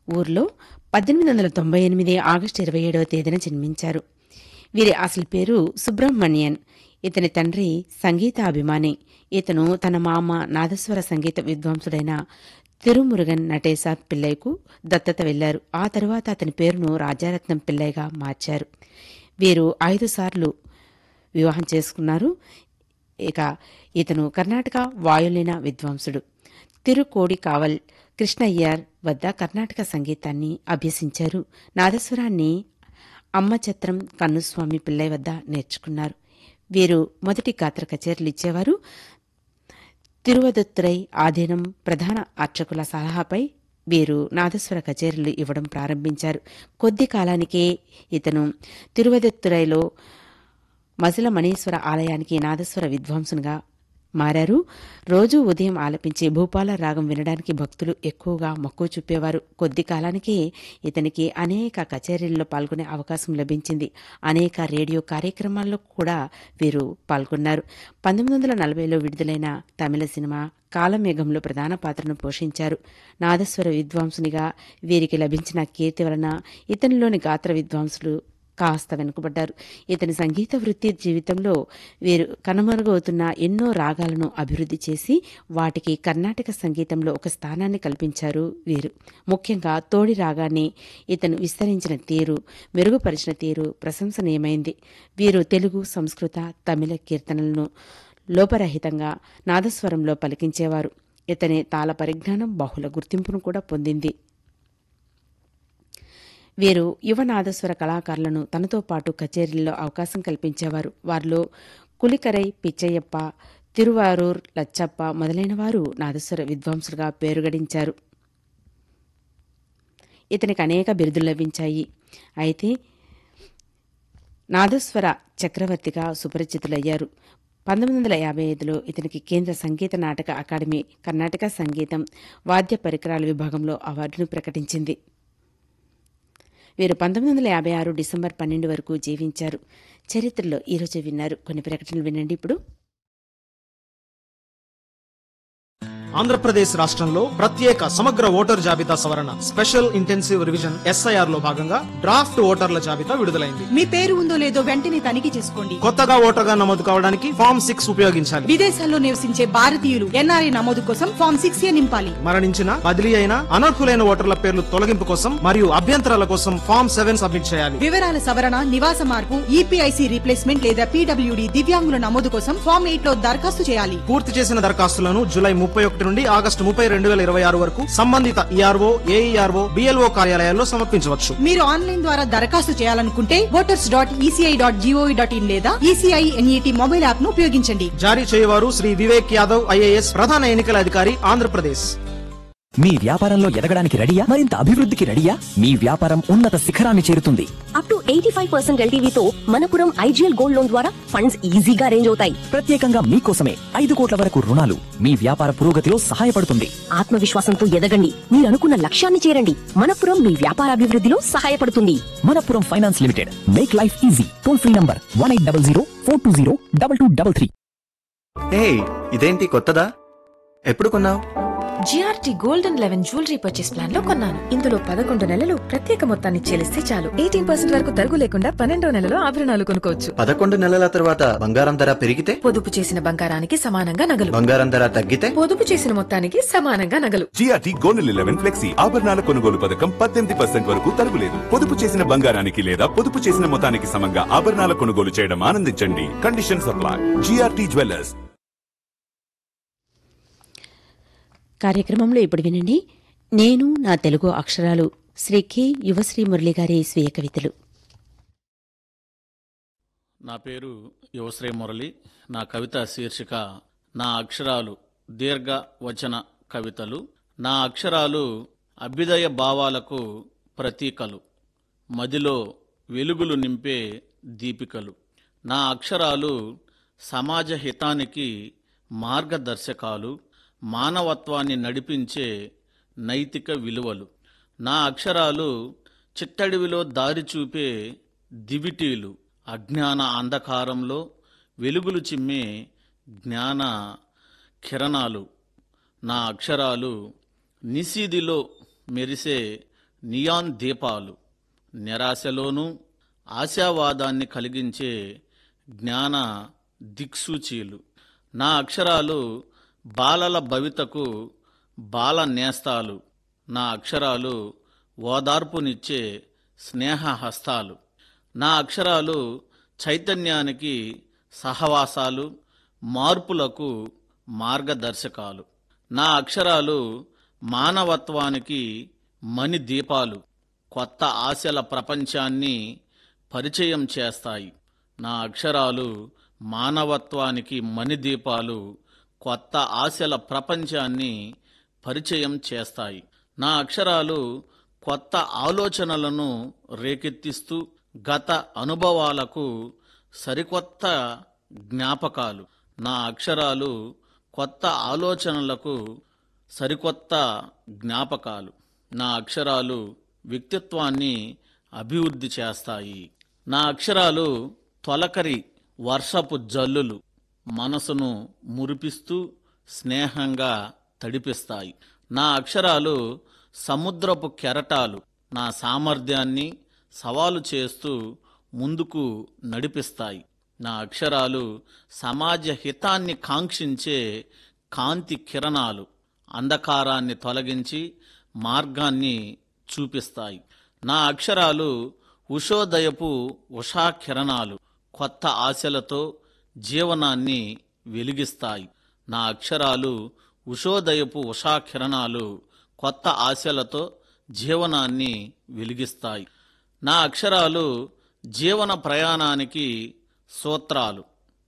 ఊర్లో పద్దెనిమిది వందల తొంభై ఎనిమిది ఆగస్టు ఇరవై ఏడవ తేదీన జన్మించారు వీరి అసలు పేరు సుబ్రహ్మణ్యన్ ఇతని తండ్రి సంగీతాభిమాని ఇతను తన మామ నాదస్వర సంగీత విద్వాంసుడైన తిరుమురుగన్ నటేశ పిల్లయ్యకు దత్తత వెళ్లారు ఆ తరువాత అతని పేరును రాజారత్నం పిల్లయ్యగా మార్చారు వీరు ఐదు సార్లు వివాహం చేసుకున్నారు ఇక ఇతను కర్ణాటక వాయులీన విద్వాంసుడు తిరుకోడి కావల్ కృష్ణయ్యర్ వద్ద కర్ణాటక సంగీతాన్ని అభ్యసించారు నాదస్వరాన్ని అమ్మచత్రం కన్నుస్వామి పిల్లయ్య వద్ద నేర్చుకున్నారు వీరు మొదటి గాత్ర కచేరీలు ఇచ్చేవారు తిరువదత్తురై ఆధీనం ప్రధాన అర్చకుల సలహాపై వీరు నాదస్వర కచేరీలు ఇవ్వడం ప్రారంభించారు కొద్ది కాలానికే ఇతను తిరువదత్తురైలో మజిల మణీశ్వర ఆలయానికి నాదస్వర విద్వాంసునిగా మారారు రోజూ ఉదయం ఆలపించే భూపాల రాగం వినడానికి భక్తులు ఎక్కువగా మక్కువ చూపేవారు కొద్ది కాలానికే ఇతనికి అనేక కచేరీల్లో పాల్గొనే అవకాశం లభించింది అనేక రేడియో కార్యక్రమాల్లో కూడా వీరు పాల్గొన్నారు పంతొమ్మిది వందల నలభైలో విడుదలైన తమిళ సినిమా కాలమేఘంలో ప్రధాన పాత్రను పోషించారు నాదస్వర విద్వాంసునిగా వీరికి లభించిన కీర్తి వలన ఇతనిలోని గాత్ర విద్వాంసులు కాస్త వెనుకబడ్డారు ఇతని సంగీత వృత్తి జీవితంలో వీరు కనుమరుగవుతున్న ఎన్నో రాగాలను అభివృద్ధి చేసి వాటికి కర్ణాటక సంగీతంలో ఒక స్థానాన్ని కల్పించారు వీరు ముఖ్యంగా తోడి రాగాన్ని ఇతను విస్తరించిన తీరు మెరుగుపరిచిన తీరు ప్రశంసనీయమైంది వీరు తెలుగు సంస్కృత తమిళ కీర్తనలను లోపరహితంగా నాదస్వరంలో పలికించేవారు ఇతని తాళ పరిజ్ఞానం బహుళ గుర్తింపును కూడా పొందింది వీరు యువ నాదస్వర కళాకారులను తనతో పాటు కచేరీల్లో అవకాశం కల్పించేవారు వారిలో కులికరై పిచ్చయ్యప్ప తిరువారూర్ లచ్చప్ప మొదలైన వారు నాదస్వర విద్వాంసులుగా పేరుగడించారు ఇతనికి అనేక బిరుదులు లభించాయి అయితే నాదస్వర చక్రవర్తిగా సుపరిచితులయ్యారు పంతొమ్మిది వందల యాభై ఐదులో ఇతనికి కేంద్ర సంగీత నాటక అకాడమీ కర్ణాటక సంగీతం వాద్య పరికరాల విభాగంలో అవార్డును ప్రకటించింది వీరు పంతొమ్మిది వందల యాభై ఆరు డిసెంబర్ పన్నెండు వరకు జీవించారు చరిత్రలో ఈరోజు విన్నారు కొన్ని ప్రకటనలు వినండి ఇప్పుడు ఆంధ్రప్రదేశ్ రాష్ట్రంలో ప్రత్యేక సమగ్ర ఓటర్ జాబితా సవరణ స్పెషల్ ఇంటెన్సివ్ రివిజన్ ఎస్ఐఆర్ లో భాగంగా డ్రాఫ్ట్ ఓటర్ల జాబితా విడుదలైంది మీ పేరు ఉందో లేదో వెంటనే తనిఖీ చేసుకోండి కొత్తగా ఓటర్గా నమోదు కావడానికి ఫామ్ సిక్స్ ఉపయోగించాలి విదేశాల్లో నివసించే భారతీయులు ఎన్ఆర్ఐ నమోదు కోసం ఫామ్ సిక్స్ ఏ నింపాలి మరణించిన బదిలీ అయిన అనర్హులైన ఓటర్ల పేర్లు తొలగింపు కోసం మరియు అభ్యంతరాల కోసం ఫామ్ సెవెన్ సబ్మిట్ చేయాలి వివరాల సవరణ నివాస మార్పు ఈపీఐసి రీప్లేస్మెంట్ లేదా పీడబ్ల్యూడి దివ్యాంగుల నమోదు కోసం ఫామ్ ఎయిట్ లో దరఖాస్తు చేయాలి పూర్తి చేసిన దరఖాస్తులను జూలై ముప్పై ఒకటి నుండి ఆగస్టు ముప్పై రెండు వేల ఇరవై ఆరు వరకు సంబంధిత ఈఆర్ఓ ఏఈఆర్ఓ బిఎల్ఓ కార్యాలయాల్లో సమర్పించవచ్చు మీరు ఆన్లైన్ ద్వారా దరఖాస్తు చేయాలనుకుంటే voters dot ECI dot GOV dot in లేదా ఈసీఐ ఎన్ఈటీ మొబైల్ యాప్ ను ఉపయోగించండి జారీ చేయవారు శ్రీ వివేక్ యాదవ్ ఐఏఎస్ ప్రధాన ఎన్నికల అధికారి ఆంధ్రప్రదేశ్ మీ వ్యాపారంలో ఎదగడానికి రెడీయా మరింత అభివృద్ధికి రెడీయా మీ వ్యాపారం ఉన్నత శిఖరాన్ని చేరుతుంది up to eighty five percent ఎల్టీవీతో మనపురం ఐజీఎల్ గోల్డ్ లోన్ ద్వారా ఫండ్స్ ఈజీగా అరేంజ్ అవుతాయి ప్రత్యేకంగా మీకోసమే ఐదు కోట్ల వరకు రుణాలు మీ వ్యాపార పురోగతిలో సహాయపడుతుంది ఆత్మవిశ్వాసంతో ఎదగండి మీరు అనుకున్న లక్ష్యాన్ని చేరండి మనపురం మీ వ్యాపారాభివృద్ధిలో సహాయపడుతుంది Manappuram finance limited make life easy toll free number one eight double zero four two zero double two double three hey ఇదేంటి కొత్తదా ఎప్పుడు కొన్నావు GRT gold and eleven jewellery purchase plan లో కొన్నాను ఇందులో పదకొండు నెలలు ప్రత్యేక మొత్తాన్ని చెల్లిస్తే చాలు ఎయిటీన్ పర్సెంట్ వరకు తరుగు లేకుండా పన్నెండో నెలలో ఆభరణాలు కొనుక్కోవచ్చు పదకొండు నెలల తర్వాత బంగారం ధర పెరిగితే పొదుపు చేసిన బంగారానికి సమానంగా నగలు బంగారం ధర తగ్గితే పొదుపు చేసిన మొత్తానికి సమానంగా నగలు జిఆర్టీ గోల్డ్ లెవెన్ ఫ్లెక్సీ ఆభరణాల కొనుగోలు పథకం పద్దెనిమిది పర్సెంట్ వరకు తరుగులేదు పొదుపు చేసిన బంగారానికి లేదా పొదుపు చేసిన మొత్తానికి సమంగా ఆభరణాల కొనుగోలు చేయడం ఆనందించండి కండిషన్ సప్లై జిఆర్టీ జ్యువెలర్స్ కార్యక్రమంలో ఇప్పుడు వినండి నేను నా తెలుగు అక్షరాలు శ్రీ కె యువశ్రీ మురళి గారి స్వీయ కవితలు నా పేరు యువశ్రీ మురళి నా కవిత శీర్షిక నా అక్షరాలు దీర్ఘ వచన కవితలు నా అక్షరాలు అభ్యుదయ భావాలకు ప్రతీకలు మదిలో వెలుగులు నింపే దీపికలు నా అక్షరాలు సమాజ హితానికి మార్గదర్శకాలు మానవత్వాన్ని నడిపించే నైతిక విలువలు నా అక్షరాలు చిత్తడివిలో దారి చూపే దివిటీలు అజ్ఞాన అంధకారంలో వెలుగులు చిమ్మే జ్ఞాన కిరణాలు నా అక్షరాలు నిశీదిలో మెరిసే నియాన్ దీపాలు నిరాశలోనూ ఆశావాదాన్ని కలిగించే జ్ఞాన దిక్సూచీలు నా అక్షరాలు బాలల భవితకు బాల నేస్తాలు నా అక్షరాలు ఓదార్పునిచ్చే స్నేహ హస్తాలు నా అక్షరాలు చైతన్యానికి సహవాసాలు మార్పులకు మార్గదర్శకాలు నా అక్షరాలు మానవత్వానికి మణి దీపాలు కొత్త ఆశల ప్రపంచాన్ని పరిచయం చేస్తాయి నా అక్షరాలు మానవత్వానికి మణిదీపాలు కొత్త ఆశల ప్రపంచాన్ని పరిచయం చేస్తాయి నా అక్షరాలు కొత్త ఆలోచనలను రేకెత్తిస్తూ గత అనుభవాలకు సరికొత్త జ్ఞాపకాలు నా అక్షరాలు కొత్త ఆలోచనలకు సరికొత్త జ్ఞాపకాలు నా అక్షరాలు వ్యక్తిత్వాన్ని అభివృద్ధి చేస్తాయి నా అక్షరాలు తొలకరి వర్షపు జల్లులు మనసును మురిపిస్తూ స్నేహంగా తడిపిస్తాయి నా అక్షరాలు సముద్రపు కెరటాలు నా సామర్థ్యాన్ని సవాలు చేస్తూ ముందుకు నడిపిస్తాయి నా అక్షరాలు సమాజ హితాన్ని కాంక్షించే కాంతి కిరణాలు అంధకారాన్ని తొలగించి మార్గాన్ని చూపిస్తాయి నా అక్షరాలు ఉషోదయపు ఉషా కిరణాలు కొత్త ఆశలతో జీవనాన్ని వెలిగిస్తాయి నా అక్షరాలు ఉషోదయపు ఉషా కిరణాలు కొత్త ఆశలతో జీవనాన్ని వెలిగిస్తాయి నా అక్షరాలు జీవన ప్రయాణానికి సూత్రాలు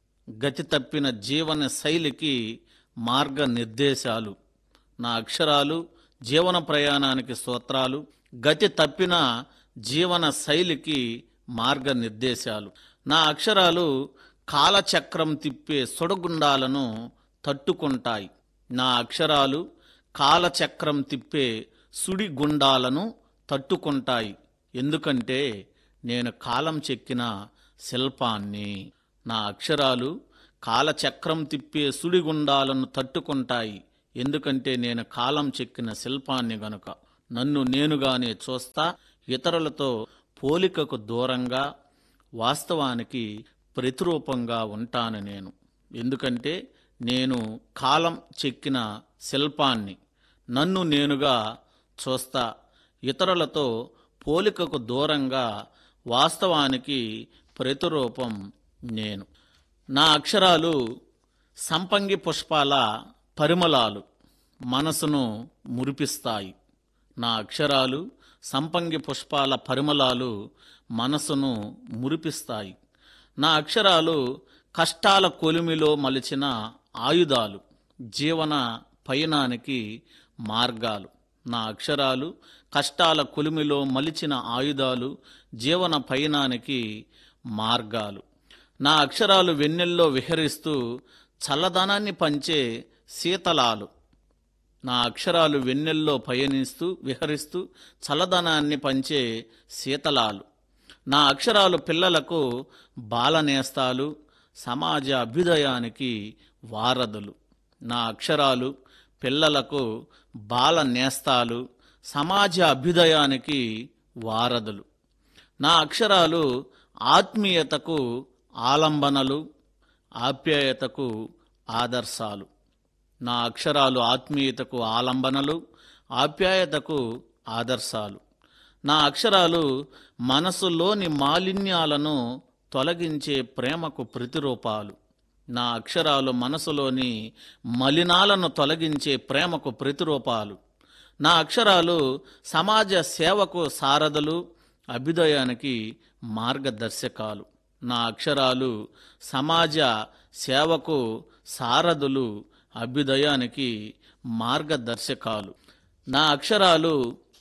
గతి తప్పిన జీవన శైలికి మార్గనిర్దేశాలు నా అక్షరాలు జీవన ప్రయాణానికి సూత్రాలు గతి తప్పిన జీవన శైలికి మార్గనిర్దేశాలు నా అక్షరాలు కాలచక్రం తిప్పే సుడగుండాలను తట్టుకుంటాయి నా అక్షరాలు కాలచక్రం తిప్పే సుడిగుండాలను తట్టుకుంటాయి ఎందుకంటే నేను కాలం చెక్కిన శిల్పాన్ని నా అక్షరాలు కాలచక్రం తిప్పే సుడిగుండాలను తట్టుకుంటాయి ఎందుకంటే నేను కాలం చెక్కిన శిల్పాన్ని గనుక నన్ను నేనుగానే చూస్తా ఇతరులతో పోలికకు దూరంగా వాస్తవానికి ప్రతిరూపంగా ఉంటాను నేను ఎందుకంటే నేను కాలం చెక్కిన శిల్పాన్ని నన్ను నేనుగా చూస్తా ఇతరులతో పోలికకు దూరంగా వాస్తవానికి ప్రతిరూపం నేను నా అక్షరాలు సంపంగి పుష్పాల పరిమళాలు మనసును మురిపిస్తాయి నా అక్షరాలు సంపంగి పుష్పాల పరిమళాలు మనసును మురిపిస్తాయి నా అక్షరాలు కష్టాల కొలిమిలో మలిచిన ఆయుధాలు జీవన పయనానికి మార్గాలు నా అక్షరాలు కష్టాల కొలిమిలో మలిచిన ఆయుధాలు జీవన పయనానికి మార్గాలు నా అక్షరాలు వెన్నెల్లో విహరిస్తూ చల్లదనాన్ని పంచే శీతలాలు నా అక్షరాలు వెన్నెల్లో పయనిస్తూ విహరిస్తూ చల్లదనాన్ని పంచే శీతలాలు నా అక్షరాలు పిల్లలకు బాలనేస్తాలు సమాజ అభ్యుదయానికి వారధులు నా అక్షరాలు పిల్లలకు బాల నేస్తాలు సమాజ అభ్యుదయానికి వారధులు నా అక్షరాలు ఆత్మీయతకు ఆలంబనలు ఆప్యాయతకు ఆదర్శాలు నా అక్షరాలు ఆత్మీయతకు ఆలంబనలు ఆప్యాయతకు ఆదర్శాలు నా అక్షరాలు మనసులోని మాలిన్యాలను తొలగించే ప్రేమకు ప్రతిరూపాలు నా అక్షరాలు మనసులోని మలినాలను తొలగించే ప్రేమకు ప్రతిరూపాలు నా అక్షరాలు సమాజ సేవకు సారథులు అభ్యుదయానికి మార్గదర్శకాలు నా అక్షరాలు సమాజ సేవకు సారథులు అభ్యుదయానికి మార్గదర్శకాలు నా అక్షరాలు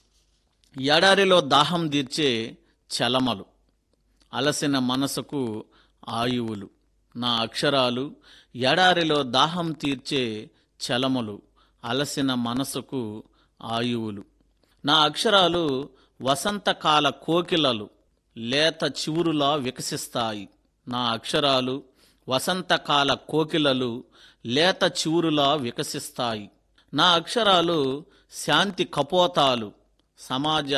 ఎడారిలో దాహం తీర్చే చలమలు అలసిన మనసుకు ఆయువులు నా అక్షరాలు ఎడారిలో దాహం తీర్చే చలములు అలసిన మనసుకు ఆయువులు నా అక్షరాలు వసంతకాల కోకిలలు లేత చివురులా వికసిస్తాయి నా అక్షరాలు వసంతకాల కోకిలలు లేత చివురులా వికసిస్తాయి నా అక్షరాలు శాంతి కపోతాలు సమాజ